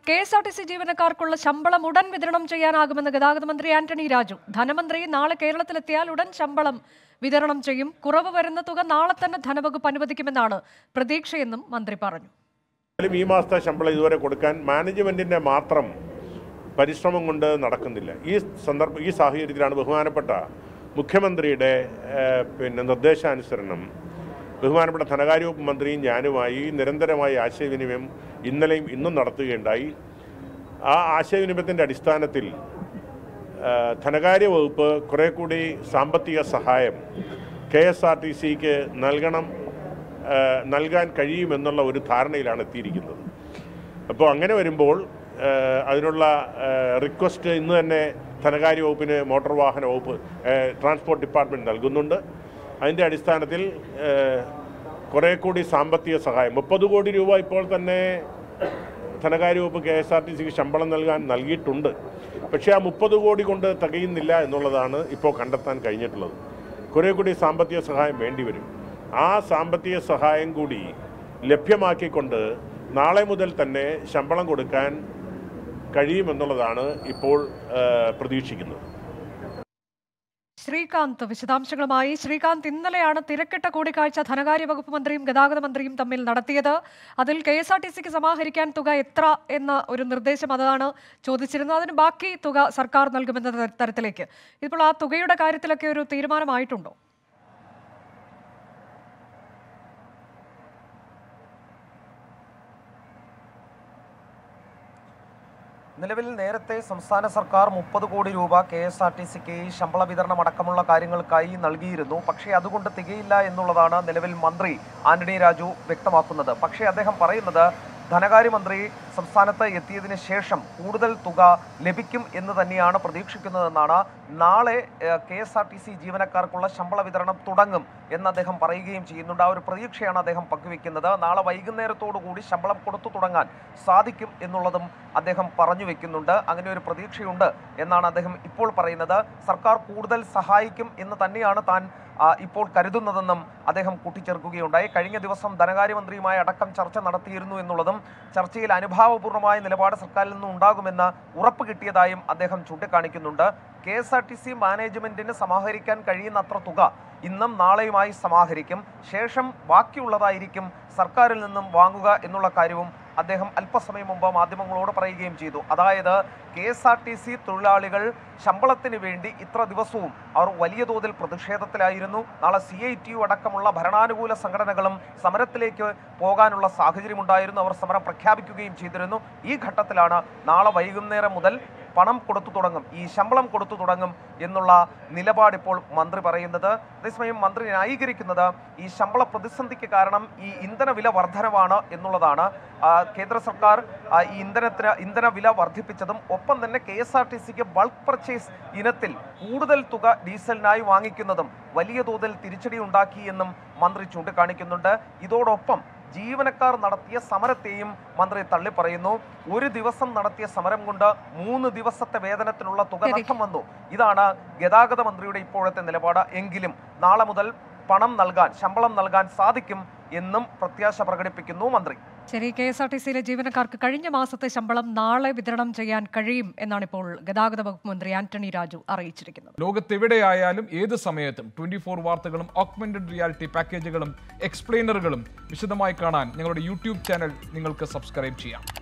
K S R T C ജീവനക്കാർക്കുള്ള ശമ്പളം ഉടൻ വിതരണം ചെയ്യാനാകുമെന്ന് ഗതാഗത മന്ത്രി ആന്റണി രാജു ധനമന്ത്രി നാളെ കേരളത്തിലെത്തിയാൽ ഉടൻ ശമ്പളം വിതരണം ചെയ്യും കുറവ് വരുന്ന തുക നാളെ തന്നെ ധനവകുപ്പ് അനുവദിക്കുമെന്നാണ് പ്രതീക്ഷയെന്നും മന്ത്രി പറഞ്ഞു എന്നാലും ഈ മാസത്തെ ശമ്പളം ഇതുവരെ കൊടുക്കാൻ മാനേജ്മെൻറ്റിൻ്റെ മാത്രം പരിശ്രമം കൊണ്ട് നടക്കുന്നില്ല ഈ സന്ദർഭ ഈ സാഹചര്യത്തിലാണ് ബഹുമാനപ്പെട്ട മുഖ്യമന്ത്രിയുടെ ഏഹ്, പിന്നെ നിർദ്ദേശാനുസരണം ബഹുമാനപ്പെട്ട ധനകാര്യ വകുപ്പ് മന്ത്രിയും ഞാനുമായി നിരന്തരമായി ആശയവിനിമയം ഇന്നലെയും ഇന്നും നടത്തുകയുണ്ടായി ആ ആശയവിനിമയത്തിൻ്റെ അടിസ്ഥാനത്തിൽ ഏഹ്, ധനകാര്യ വകുപ്പ് കുറെ കൂടി സാമ്പത്തിക സഹായം കെ എസ് ആർ ടി സിക്ക് നൽകണം ഏഹ്, നൽകാൻ കഴിയുമെന്നുള്ള ഒരു ധാരണയിലാണ് എത്തിയിരിക്കുന്നത് അപ്പോൾ അങ്ങനെ വരുമ്പോൾ ഏഹ്, അതിനുള്ള ഏഹ്, റിക്വസ്റ്റ് ഇന്ന് തന്നെ ധനകാര്യ വകുപ്പിന് മോട്ടോർ വാഹന വകുപ്പ് ഏഹ്, ട്രാൻസ്പോർട്ട് ഡിപ്പാർട്ട്മെൻറ്റ് നൽകുന്നുണ്ട് അതിൻ്റെ അടിസ്ഥാനത്തിൽ ഏഹ്, കുറേ കൂടി സാമ്പത്തിക സഹായം മുപ്പത് കോടി രൂപ ഇപ്പോൾ തന്നെ ധനകാര്യ വകുപ്പ് കെ എസ് ആർ ടി സിക്ക് ശമ്പളം നൽകാൻ നൽകിയിട്ടുണ്ട് പക്ഷേ ആ മുപ്പത് കോടി കൊണ്ട് തികയുന്നില്ല എന്നുള്ളതാണ് ഇപ്പോൾ കണ്ടെത്താൻ കഴിഞ്ഞിട്ടുള്ളത് കുറേ കൂടി സാമ്പത്തിക സഹായം വേണ്ടിവരും ആ സാമ്പത്തിക സഹായം കൂടി ലഭ്യമാക്കിക്കൊണ്ട് നാളെ മുതൽ തന്നെ ശമ്പളം കൊടുക്കാൻ കഴിയുമെന്നുള്ളതാണ് ഇപ്പോൾ ഏഹ്, പ്രതീക്ഷിക്കുന്നത് ശ്രീകാന്ത് വിശദാംശങ്ങളുമായി ശ്രീകാന്ത് ഇന്നലെയാണ് തിരക്കിട്ട കൂടിക്കാഴ്ച ധനകാര്യ വകുപ്പ് മന്ത്രിയും ഗതാഗത മന്ത്രിയും തമ്മിൽ നടത്തിയത് അതിൽ കെ എസ് ആർ ടി സിക്ക് സമാഹരിക്കാൻ തുക എത്ര എന്ന ഒരു നിർദ്ദേശം അതാണ് ചോദിച്ചിരുന്നത് അതിന് ബാക്കി തുക സർക്കാർ നൽകുമെന്ന തര- തരത്തിലേക്ക് ഇപ്പോൾ ആ തുകയുടെ കാര്യത്തിലൊക്കെ ഒരു തീരുമാനമായിട്ടുണ്ടോ നിലവിൽ നേരത്തെ സംസ്ഥാന സർക്കാർ മുപ്പത് കോടി രൂപ കെ എസ് ആർ ടി സിക്ക് ശമ്പള വിതരണം അടക്കമുള്ള കാര്യങ്ങൾക്കായി നൽകിയിരുന്നു പക്ഷേ അതുകൊണ്ട് തികയില്ല എന്നുള്ളതാണ് നിലവിൽ മന്ത്രി ആന്റണി രാജു വ്യക്തമാക്കുന്നത് പക്ഷേ അദ്ദേഹം പറയുന്നത് ധനകാര്യമന്ത്രി സംസ്ഥാനത്ത് എത്തിയതിന് ശേഷം കൂടുതൽ തുക ലഭിക്കും എന്ന് തന്നെയാണ് പ്രതീക്ഷിക്കുന്നതെന്നാണ് നാളെ K S R T C ജീവനക്കാർക്കുള്ള ശമ്പള വിതരണം തുടങ്ങും എന്ന് അദ്ദേഹം പറയുകയും ചെയ്യുന്നുണ്ട് ആ ഒരു പ്രതീക്ഷയാണ് അദ്ദേഹം പങ്കുവെക്കുന്നത് നാളെ വൈകുന്നേരത്തോടു കൂടി ശമ്പളം കൊടുത്തു തുടങ്ങാൻ സാധിക്കും എന്നുള്ളതും അദ്ദേഹം പറഞ്ഞു വെക്കുന്നുണ്ട് അങ്ങനെ ഒരു പ്രതീക്ഷയുണ്ട് എന്നാണ് അദ്ദേഹം ഇപ്പോൾ പറയുന്നത് സർക്കാർ കൂടുതൽ സഹായിക്കും എന്ന് തന്നെയാണ് താൻ ആ, ഇപ്പോൾ കരുതുന്നതെന്നും അദ്ദേഹം കൂട്ടിച്ചേർക്കുകയുണ്ടായി കഴിഞ്ഞ ദിവസം ധനകാര്യമന്ത്രിയുമായി അടക്കം ചർച്ച നടത്തിയിരുന്നു എന്നുള്ളതും ചർച്ചയിൽ അനുഭാവപൂർണ്ണമായ നിലപാട് സർക്കാരിൽ നിന്നും ഉണ്ടാകുമെന്ന് ഉറപ്പ് കിട്ടിയതായും അദ്ദേഹം ചൂണ്ടിക്കാണിക്കുന്നുണ്ട് K S R T C മാനേജ്മെന്റിന് സമാഹരിക്കാൻ കഴിയുന്നത്ര തുക ഇന്നും നാളെയുമായി സമാഹരിക്കും ശേഷം ബാക്കിയുള്ളതായിരിക്കും സർക്കാരിൽ നിന്നും വാങ്ങുക എന്നുള്ള കാര്യവും അദ്ദേഹം അല്പസമയം മുമ്പ് മാധ്യമങ്ങളോട് പറയുകയും ചെയ്തു അതായത് K S R T C തൊഴിലാളികൾ ശമ്പളത്തിന് വേണ്ടി ഇത്ര ദിവസവും അവർ വലിയ തോതിൽ പ്രതിഷേധത്തിലായിരുന്നു നാളെ സി ഐ ടി യു അടക്കമുള്ള ഭരണാനുകൂല സംഘടനകളും സമരത്തിലേക്ക് പോകാനുള്ള സാഹചര്യമുണ്ടായിരുന്നു അവർ സമരം പ്രഖ്യാപിക്കുകയും ചെയ്തിരുന്നു ഈ ഘട്ടത്തിലാണ് നാളെ വൈകുന്നേരം മുതൽ പണം കൊടുത്തു തുടങ്ങും ഈ ശമ്പളം കൊടുത്തു തുടങ്ങും എന്നുള്ള നിലപാട് ഇപ്പോൾ മന്ത്രി പറയുന്നത് അതേസമയം മന്ത്രി ന്യായീകരിക്കുന്നത് ഈ ശമ്പള പ്രതിസന്ധിക്ക് കാരണം ഈ ഇന്ധന വില വർധനവാണ് എന്നുള്ളതാണ് ആ, കേന്ദ്ര സർക്കാർ ആ, ഈ ഇന്ധനത്തിന് ഇന്ധന വില വർദ്ധിപ്പിച്ചതും ഒപ്പം തന്നെ കെ എസ് ആർ ടി സിക്ക് ബൾക്ക് പർച്ചേസ് ഇനത്തിൽ കൂടുതൽ തുക ഡീസലിനായി വാങ്ങിക്കുന്നതും വലിയ തോതിൽ തിരിച്ചടി ഉണ്ടാക്കി എന്നും മന്ത്രി ചൂണ്ടിക്കാണിക്കുന്നുണ്ട് ഇതോടൊപ്പം ജീവനക്കാർ നടത്തിയ സമരത്തെയും മന്ത്രി തള്ളിപ്പറയുന്നു ഒരു ദിവസം നടത്തിയ സമരം കൊണ്ട് മൂന്ന് ദിവസത്തെ വേതനത്തിനുള്ള തുക ശരി. നഷ്ടം വന്നു ഇതാണ് ഗതാഗത മന്ത്രിയുടെ ഇപ്പോഴത്തെ നിലപാട് എങ്കിലും നാളെ മുതൽ പണം നൽകാൻ ശമ്പളം നൽകാൻ സാധിക്കും എന്നും പ്രത്യാശ പ്രകടിപ്പിക്കുന്നു മന്ത്രി ശരി കെ എസ് ആർ ടി സിയിലെ ജീവനക്കാർക്ക് കഴിഞ്ഞ മാസത്തെ ശമ്പളം നാളെ വിതരണം ചെയ്യാൻ കഴിയും എന്നാണ് ഇപ്പോൾ ഗതാഗത വകുപ്പ് മന്ത്രി ആന്റണി രാജു അറിയിച്ചിരിക്കുന്നത് ലോകത്തെവിടെയായാലും ഏത് സമയത്തും ട്വന്റി ഫോർ വാർത്തകളും ഓഗ്മെന്റഡ് റിയാലിറ്റി പാക്കേജുകളും എക്സ്പ്ലെയിനറുകളും വിശദമായി കാണാൻ ഞങ്ങളുടെ യൂട്യൂബ് ചാനൽ നിങ്ങൾക്ക് സബ്സ്ക്രൈബ് ചെയ്യാം